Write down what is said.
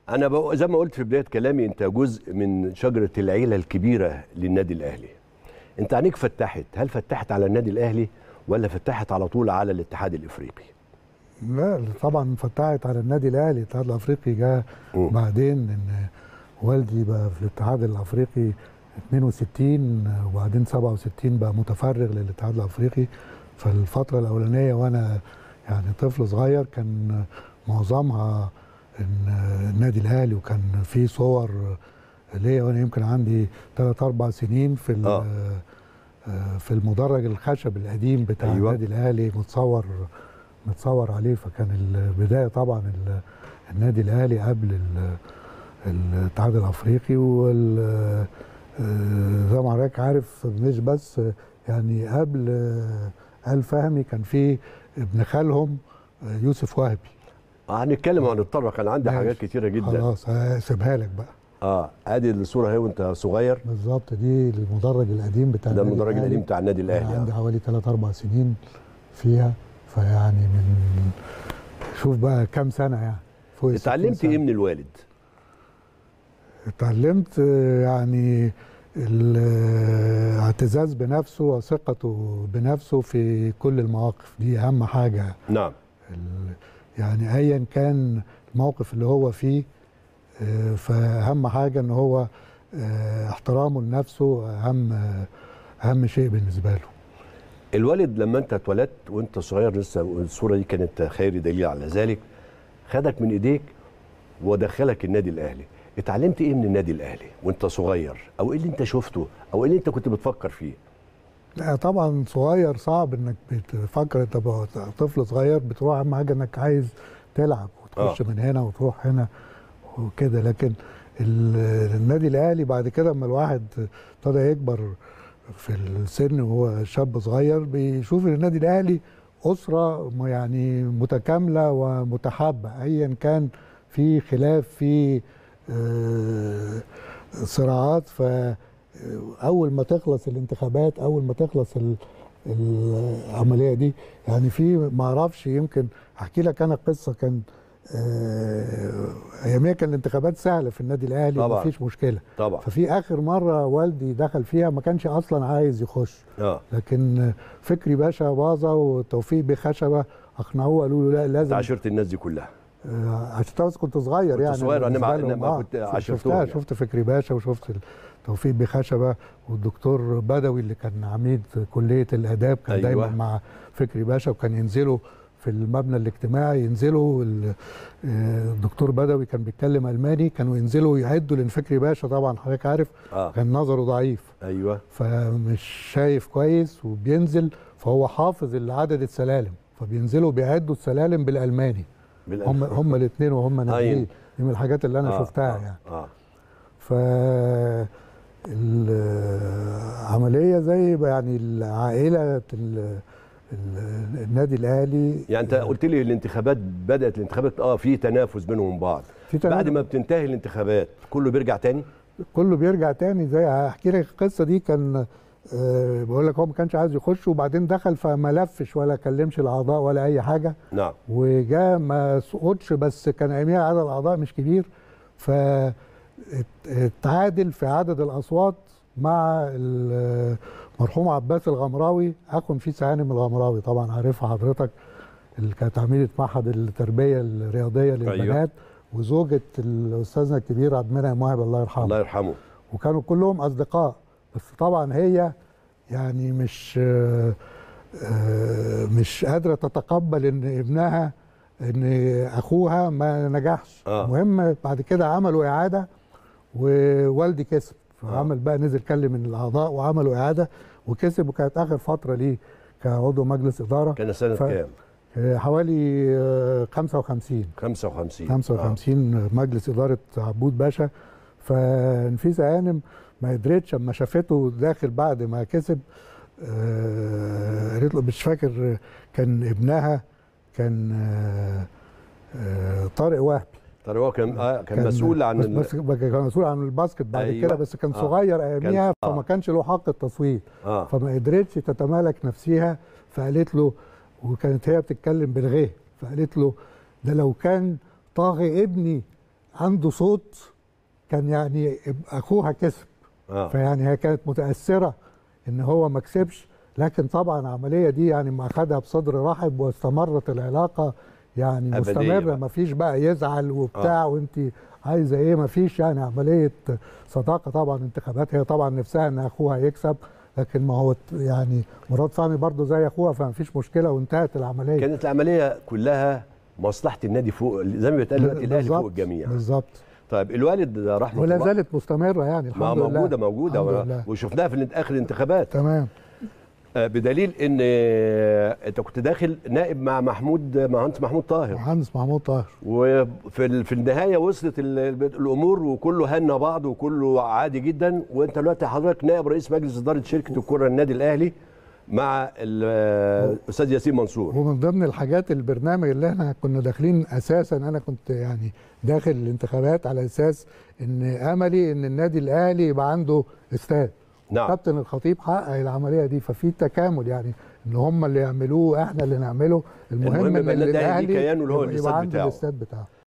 انا بق- زي ما قلت في بدايه كلامي انت جزء من شجره العيله الكبيره للنادي الاهلي انت عينيك فتحت هل فتحت على النادي الاهلي ولا فتحت على طول على الاتحاد الافريقي لا طبعا فتحت على النادي الاهلي الاتحاد الافريقي جاء مم. بعدين ان والدي بقى في الاتحاد الافريقي 62 وبعدين 67 بقى متفرغ للاتحاد الافريقي فالفتره الاولانيه وانا يعني طفل صغير كان معظمها إن النادي الاهلي وكان في صور ليا وانا يمكن عندي 3 4 سنين في ال- آه. آه، في المدرج الخشب القديم بتاع أيوة. أيوة. النادي الاهلي متصور متصور عليه فكان البدايه طبعا ال- النادي الاهلي قبل ال- الاتحاد الافريقي وال آه، زي ما حضرتك عارف مش بس يعني قبل آه، آل فهمي كان في ابن خالهم آه، يوسف وهبي هنتكلم وهنتطرق كان عندي ماشي. حاجات كتيره جدا خلاص هسيبها لك بقى اه ادي الصوره اهي وانت صغير بالظبط دي المدرج القديم بتاع ده النادي المدرج الأهلي. القديم بتاع النادي أنا الاهلي عندي آه. حوالي 3 4 سنين فيها فيعني من شوف بقى كام سنه يعني فوق ال 60 اتعلمت سنة. ايه من الوالد اتعلمت آه، يعني الاعتزاز بنفسه وثقته بنفسه في كل المواقف دي اهم حاجه نعم ال- يعني ايا كان الموقف اللي هو فيه آه، فاهم حاجه ان هو آه، احترامه لنفسه اهم اهم شيء بالنسبه له الوالد لما انت اتولدت وانت صغير لسه الصوره دي كانت خير دليل على ذلك خدك من ايديك ودخلك النادي الاهلي اتعلمت ايه من النادي الاهلي وانت صغير او ايه اللي انت شفته او ايه اللي انت كنت بتفكر فيه لا طبعا صغير صعب انك بتفكر انت بقى طفل صغير بتروح اهم حاجه انك عايز تلعب وتخش آه. من هنا وتروح هنا وكده لكن ال- النادي الاهلي بعد كده اما الواحد ابتدى يكبر في السن وهو شاب صغير بيشوف ان النادي الاهلي اسره م- يعني متكامله ومتحابه ايا كان في خلاف في آه، صراعات ف اول ما تخلص الانتخابات اول ما تخلص ال- العمليه دي يعني في ما اعرفش يمكن احكي لك انا قصه كان آه، اياميها كان الانتخابات سهله في النادي الاهلي طبعاً. مفيش مشكله طبعا ففي اخر مره والدي دخل فيها ما كانش اصلا عايز يخش اه لكن فكري باشا باظه وتوفيق بخشبه اقنعوه قالوا له لا انت لازم عاشرت الناس دي كلها آه، عشان بس كنت صغير كنت يعني صغير، أنا مع- بالنسبة أنا لهم، ما كنت عاشرتهم شفتها يعني. شفت فكري باشا وشفت توفيق بخشبه والدكتور بدوي اللي كان عميد كليه الاداب كان أيوة. أيوة. دايما مع فكري باشا وكان ينزلوا في المبنى الاجتماعي ينزلوا ال- آه، الدكتور بدوي كان بيتكلم الماني كانوا ينزلوا يعدوا لان فكري باشا طبعا حضرتك عارف اه كان نظره ضعيف ايوه فمش شايف كويس وبينزل فهو حافظ عدد السلالم فبينزلوا بيعدوا السلالم بالالماني بالألف. هم هم الاثنين وهم أيوة. نازلين دي من الحاجات اللي انا آه، شفتها آه، يعني اه ف العمليه زي بقى يعني العائله ال- ال- النادي الاهلي يعني انت قلت لي الانتخابات بدات الانتخابات اه في تنافس بينهم وبعض في بعد تنافس. ما بتنتهي الانتخابات كله بيرجع تاني كله بيرجع تاني زي هحكي لك القصه دي كان آه، بقول لك هو ما كانش عايز يخش وبعدين دخل فما لفش ولا كلمش الاعضاء ولا اي حاجه نعم وجاء ما سقطش بس كان اياميها عدد الاعضاء مش كبير فاتعادل في عدد الاصوات مع المرحوم عباس الغمراوي اخو نفيس هانم الغمراوي طبعا عارفها حضرتك اللي كانت عميده معهد التربيه الرياضيه للبنات وزوجة الاستاذنا الكبير عبد المنعم واهب الله يرحمه الله يرحمه وكانوا كلهم اصدقاء بس طبعا هي يعني مش آه، آه، مش قادره تتقبل ان ابنها ان اخوها ما نجحش آه. المهم بعد كده عملوا اعاده ووالدي كسب فعمل بقى نزل كلم من الاعضاء وعملوا اعاده وكسب وكانت اخر فتره ليه كعضو مجلس اداره كان سنه ف- كام آه، حوالي آه، 55 55 55 مجلس اداره عبود باشا فنفيسه هانم ما قدرتش اما شافته داخل بعد ما كسب آه، قالت له مش فاكر كان ابنها كان آه، آه، طارق وهبي طارق هو كان آه كان مسؤول عن بس ال- بس كان مسؤول عن الباسكت بعد أيوة. أيوة. كده بس كان آه. صغير اياميها كان- آه. فما كانش له حق التصويت اه فما قدرتش تتمالك نفسها فقالت له وكانت هي بتتكلم بالغيه فقالت له ده لو كان طاغي ابني عنده صوت كان يعني اخوها كسب اه فيعني هي كانت متاثره ان هو ما كسبش لكن طبعا العمليه دي يعني ما اخدها بصدر رحب واستمرت العلاقه يعني أبدية مستمره بقى. ما فيش بقى يزعل وبتاع وانت عايزه ايه ما فيش يعني عمليه صداقه طبعا انتخابات هي طبعا نفسها ان اخوها يكسب لكن ما هو يعني مراد فهمي برضه زي اخوها فما فيش مشكله وانتهت العمليه كانت العمليه كلها مصلحه النادي فوق زي ما بيتقال دلوقتي الاهلي فوق بالظبط، الجميع بالظبط طيب الوالد رحمه ولا الله زالت مستمره يعني الحمد ما لله موجوده موجوده الحمد و- لله. وشفناها في الانت- اخر الانتخابات تمام آه، بدليل ان آه، انت كنت داخل نائب مع محمود مهندس محمود طاهر مهندس محمود طاهر وفي ال- في النهايه وصلت ال- ال- الامور وكله هنا بعض وكله عادي جدا وانت دلوقتي حضرتك نائب رئيس مجلس اداره شركه الكره النادي الاهلي مع ال- آه، الاستاذ ياسين منصور ومن ضمن الحاجات البرنامج اللي احنا كنا داخلين اساسا انا كنت يعني داخل الانتخابات على اساس ان املي ان النادي الاهلي يبقى عنده استاد نعم كابتن الخطيب حقق العمليه دي ففي تكامل يعني ان هم اللي يعملوه احنا اللي نعمله المهم, المهم ان يبقى النادي الأهلي ليه كيانه اللي هو يبقى- الاستاد يبقى عنده بتاعه. الاستاد بتاعه